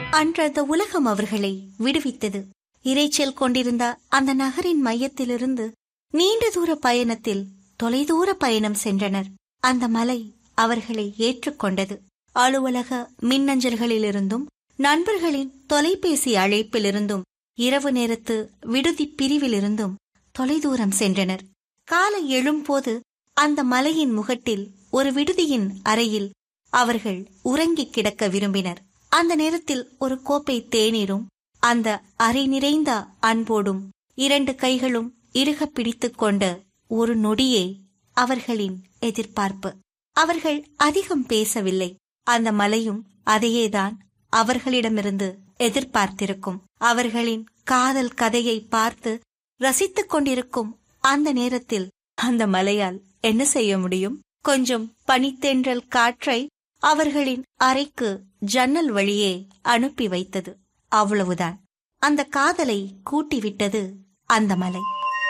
அன்று அந்த உலகம் அவர்களை விடுவித்தது இரைச்சல் கொண்டிருந்த அந்த நகரின் மையத்திலிருந்து நீண்ட தூர பயணத்தில் தொலைதூர பயணம் சென்றனர் அந்த மலை அவர்களை ஏற்றுக்கொண்டது அலுவலக மின்னஞ்சல்களிலிருந்தும் நண்பர்களின் தொலைபேசி அழைப்பிலிருந்தும் இரவு நேரத்து விடுதி பிரிவிலிருந்தும் தொலைதூரம் சென்றனர் காலை எழும்போது அந்த மலையின் முகட்டில் ஒரு விடுதியின் அறையில் அவர்கள் உறங்கிக் கிடக்க விரும்பினர் அந்த நேரத்தில் ஒரு கோப்பை தேநீரும் அந்த அறை நிறைந்த அன்போடும் இரண்டு கைகளும் இறுக பிடித்துக் கொண்ட ஒரு நொடியே அவர்களின் எதிர்பார்ப்பு அவர்கள் அதிகம் பேசவில்லை அந்த மலையும் அதையேதான் அவர்களிடமிருந்து எதிர்பார்த்திருக்கும் அவர்களின் காதல் கதையை பார்த்து ரசித்துக் கொண்டிருக்கும் அந்த நேரத்தில் அந்த மலையால் என்ன செய்ய முடியும் கொஞ்சம் பனித்தென்றல் காற்றை அவர்களின் அறைக்கு ஜன்னல் வழியே அனுப்பி வைத்தது அவ்வளவுதான் அந்த காதலை கூட்டிவிட்டது அந்த மலை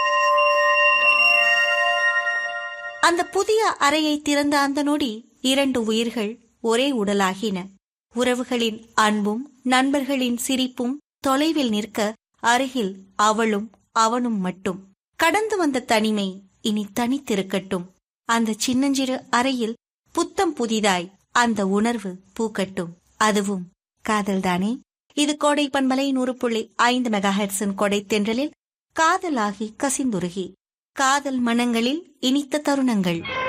அந்த புதிய அறையை திறந்த அந்த நொடி இரண்டு உயிர்கள் ஒரே உடலாகின உறவுகளின் அன்பும் நண்பர்களின் சிரிப்பும் தொலைவில் நிற்க அருகில் அவளும் அவனும் மட்டும் கடந்து வந்த தனிமை இனி தனித்திருக்கட்டும் அந்த சின்னஞ்சிறு அறையில் புத்தம் புதிதாய் அந்த உணர்வு பூக்கட்டும் அதுவும் காதல்தானே இது கோடை பண்பலை நூறு புள்ளி ஐந்து மெகாஹெட்ஸின் கொடை தென்றலில் காதலாகி கசிந்துருகி காதல் மனங்களில் இனித்த தருணங்கள்